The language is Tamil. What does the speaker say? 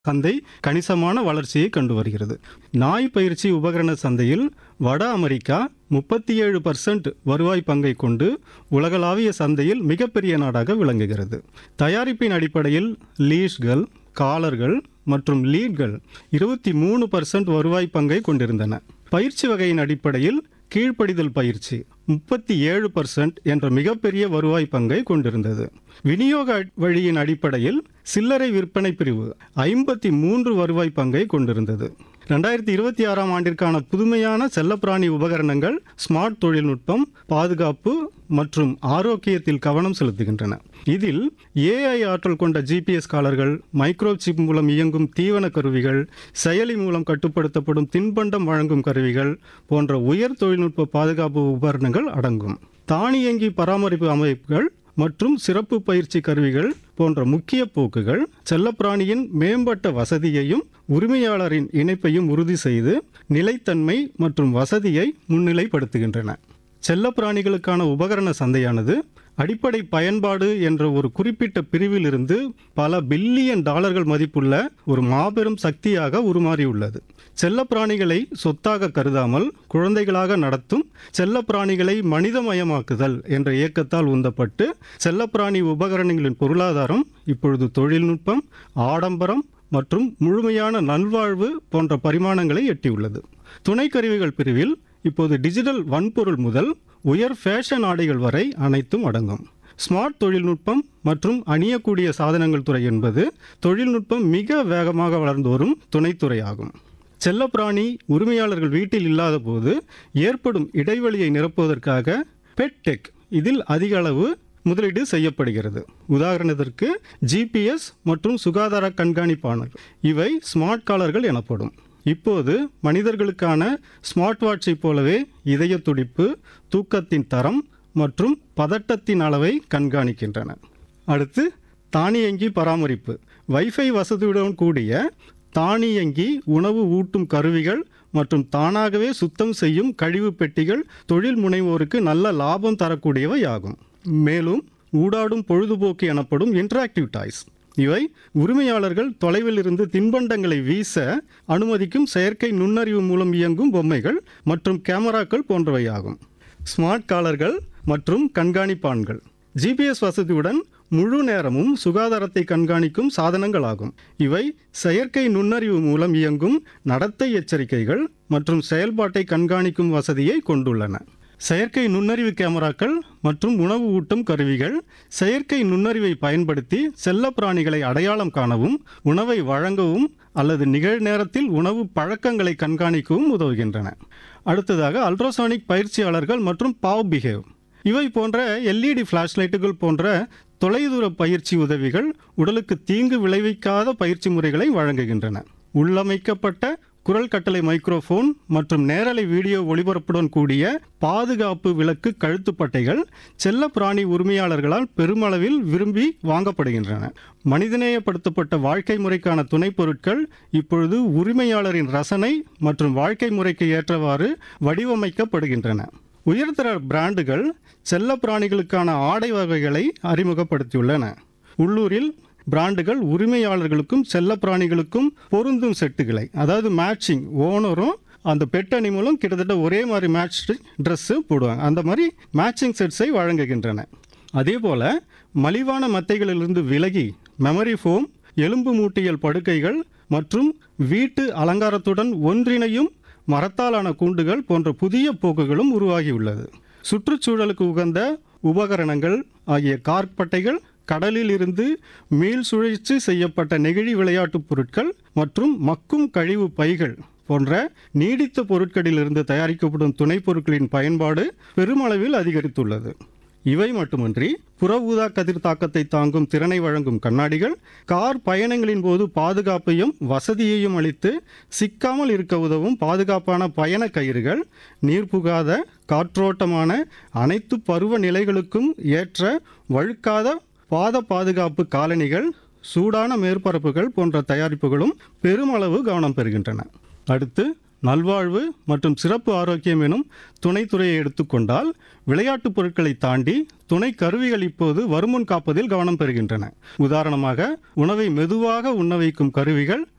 சந்தை கணிசமான வளர்ச்சியை கண்டு வருகிறது நாய் பயிற்சி உபகரண சந்தையில் வட அமெரிக்கா முப்பத்தி ஏழு பர்சன்ட் வருவாய் பங்கை கொண்டு உலகளாவிய சந்தையில் மிகப்பெரிய நாடாக விளங்குகிறது தயாரிப்பின் அடிப்படையில் லீஷ்கள் காலர்கள் மற்றும் லீட்கள் இருபத்தி மூணு பர்சன்ட் வருவாய் பங்கை கொண்டிருந்தன பயிற்சி வகையின் அடிப்படையில் கீழ்ப்படிதல் பயிற்சி முப்பத்தி ஏழு பர்சன்ட் என்ற மிகப்பெரிய வருவாய் பங்கை கொண்டிருந்தது விநியோக வழியின் அடிப்படையில் சில்லறை விற்பனை பிரிவு ஐம்பத்தி மூன்று வருவாய் பங்கை கொண்டிருந்தது ரெண்டாயிரத்தி இருபத்தி ஆறாம் ஆண்டிற்கான புதுமையான செல்லப்பிராணி உபகரணங்கள் ஸ்மார்ட் தொழில்நுட்பம் பாதுகாப்பு மற்றும் ஆரோக்கியத்தில் கவனம் செலுத்துகின்றன இதில் ஏஐ ஆற்றல் கொண்ட ஜிபிஎஸ் காலர்கள் மைக்ரோ சிப் மூலம் இயங்கும் தீவன கருவிகள் செயலி மூலம் கட்டுப்படுத்தப்படும் தின்பண்டம் வழங்கும் கருவிகள் போன்ற உயர் தொழில்நுட்ப பாதுகாப்பு உபகரணங்கள் அடங்கும் தானியங்கி பராமரிப்பு அமைப்புகள் மற்றும் சிறப்பு பயிற்சி கருவிகள் போன்ற முக்கிய போக்குகள் செல்லப்பிராணியின் மேம்பட்ட வசதியையும் உரிமையாளரின் இணைப்பையும் உறுதி செய்து நிலைத்தன்மை மற்றும் வசதியை முன்னிலைப்படுத்துகின்றன செல்லப்பிராணிகளுக்கான உபகரண சந்தையானது அடிப்படை பயன்பாடு என்ற ஒரு குறிப்பிட்ட பிரிவிலிருந்து பல பில்லியன் டாலர்கள் மதிப்புள்ள ஒரு மாபெரும் சக்தியாக உருமாறியுள்ளது செல்லப்பிராணிகளை சொத்தாக கருதாமல் குழந்தைகளாக நடத்தும் செல்லப்பிராணிகளை மனிதமயமாக்குதல் என்ற இயக்கத்தால் உந்தப்பட்டு செல்லப்பிராணி உபகரணங்களின் பொருளாதாரம் இப்பொழுது தொழில்நுட்பம் ஆடம்பரம் மற்றும் முழுமையான நல்வாழ்வு போன்ற பரிமாணங்களை எட்டியுள்ளது துணைக்கருவிகள் பிரிவில் இப்போது டிஜிட்டல் வன்பொருள் முதல் உயர் ஃபேஷன் ஆடைகள் வரை அனைத்தும் அடங்கும் ஸ்மார்ட் தொழில்நுட்பம் மற்றும் அணியக்கூடிய சாதனங்கள் துறை என்பது தொழில்நுட்பம் மிக வேகமாக வளர்ந்து வரும் துணைத்துறையாகும் செல்லப்பிராணி உரிமையாளர்கள் வீட்டில் இல்லாத போது ஏற்படும் இடைவெளியை நிரப்புவதற்காக பெட்டெக் இதில் அதிக அளவு முதலீடு செய்யப்படுகிறது உதாரணத்திற்கு ஜிபிஎஸ் மற்றும் சுகாதார கண்காணிப்பாளர் இவை ஸ்மார்ட் காலர்கள் எனப்படும் இப்போது மனிதர்களுக்கான ஸ்மார்ட் வாட்சை போலவே இதய துடிப்பு தூக்கத்தின் தரம் மற்றும் பதட்டத்தின் அளவை கண்காணிக்கின்றன அடுத்து தானியங்கி பராமரிப்பு வைஃபை வசதியுடன் கூடிய தானியங்கி உணவு ஊட்டும் கருவிகள் மற்றும் தானாகவே சுத்தம் செய்யும் கழிவு பெட்டிகள் தொழில் முனைவோருக்கு நல்ல லாபம் தரக்கூடியவை ஆகும் மேலும் ஊடாடும் பொழுதுபோக்கு எனப்படும் இன்டராக்டிவ் டாய்ஸ் இவை உரிமையாளர்கள் தொலைவில் இருந்து தின்பண்டங்களை வீச அனுமதிக்கும் செயற்கை நுண்ணறிவு மூலம் இயங்கும் பொம்மைகள் மற்றும் கேமராக்கள் போன்றவை ஆகும் ஸ்மார்ட் காலர்கள் மற்றும் கண்காணிப்பான்கள் ஜிபிஎஸ் வசதியுடன் முழு நேரமும் சுகாதாரத்தை கண்காணிக்கும் சாதனங்கள் ஆகும் இவை செயற்கை நுண்ணறிவு மூலம் இயங்கும் நடத்தை எச்சரிக்கைகள் மற்றும் செயல்பாட்டை கண்காணிக்கும் வசதியை கொண்டுள்ளன செயற்கை நுண்ணறிவு கேமராக்கள் மற்றும் உணவு ஊட்டும் கருவிகள் செயற்கை நுண்ணறிவை பயன்படுத்தி செல்லப்பிராணிகளை அடையாளம் காணவும் உணவை வழங்கவும் அல்லது நிகழ்நேரத்தில் உணவு பழக்கங்களை கண்காணிக்கவும் உதவுகின்றன அடுத்ததாக அல்ட்ராசானிக் பயிற்சியாளர்கள் மற்றும் பாவ் பிஹேவ் இவை போன்ற எல்இடி ஃப்ளாஷ்லைட்டுகள் போன்ற தொலைதூர பயிற்சி உதவிகள் உடலுக்கு தீங்கு விளைவிக்காத பயிற்சி முறைகளை வழங்குகின்றன உள்ளமைக்கப்பட்ட குரல் கட்டளை மைக்ரோஃபோன் மற்றும் நேரலை வீடியோ ஒளிபரப்புடன் கூடிய பாதுகாப்பு விளக்கு கழுத்துப்பட்டைகள் செல்ல பிராணி உரிமையாளர்களால் பெருமளவில் விரும்பி வாங்கப்படுகின்றன மனிதநேயப்படுத்தப்பட்ட வாழ்க்கை முறைக்கான துணைப் பொருட்கள் இப்பொழுது உரிமையாளரின் ரசனை மற்றும் வாழ்க்கை முறைக்கு ஏற்றவாறு வடிவமைக்கப்படுகின்றன உயர்தர பிராண்டுகள் செல்ல பிராணிகளுக்கான ஆடை வகைகளை அறிமுகப்படுத்தியுள்ளன உள்ளூரில் பிராண்டுகள் உரிமையாளர்களுக்கும் செல்ல பிராணிகளுக்கும் பொருந்தும் செட்டுகளை அதாவது மேட்சிங் ஓனரும் அந்த பெட் அனிமலும் கிட்டத்தட்ட ஒரே மாதிரி மேட்ச் ட்ரெஸ்ஸு போடுவாங்க அந்த மாதிரி மேட்சிங் செட்ஸை வழங்குகின்றன அதே போல் மலிவான மத்தைகளிலிருந்து விலகி மெமரி ஃபோம் எலும்பு மூட்டியல் படுக்கைகள் மற்றும் வீட்டு அலங்காரத்துடன் ஒன்றிணையும் மரத்தாலான கூண்டுகள் போன்ற புதிய போக்குகளும் உருவாகியுள்ளது சுற்றுச்சூழலுக்கு உகந்த உபகரணங்கள் ஆகிய கார்பட்டைகள் கடலில் இருந்து மீள் சுழற்சி செய்யப்பட்ட நெகிழி விளையாட்டுப் பொருட்கள் மற்றும் மக்கும் கழிவு பைகள் போன்ற நீடித்த பொருட்களிலிருந்து தயாரிக்கப்படும் துணைப் பொருட்களின் பயன்பாடு பெருமளவில் அதிகரித்துள்ளது இவை மட்டுமின்றி புற ஊதா கதிர் தாக்கத்தை தாங்கும் திறனை வழங்கும் கண்ணாடிகள் கார் பயணங்களின் போது பாதுகாப்பையும் வசதியையும் அளித்து சிக்காமல் இருக்க உதவும் பாதுகாப்பான பயண கயிறுகள் நீர் புகாத காற்றோட்டமான அனைத்து பருவ நிலைகளுக்கும் ஏற்ற வழுக்காத பாத பாதுகாப்பு காலணிகள் சூடான மேற்பரப்புகள் போன்ற தயாரிப்புகளும் பெருமளவு கவனம் பெறுகின்றன அடுத்து நல்வாழ்வு மற்றும் சிறப்பு ஆரோக்கியம் எனும் துணைத்துறையை எடுத்துக்கொண்டால் விளையாட்டுப் பொருட்களை தாண்டி துணை கருவிகள் இப்போது வருமுன் காப்பதில் கவனம் பெறுகின்றன உதாரணமாக உணவை மெதுவாக உண்ண வைக்கும் கருவிகள்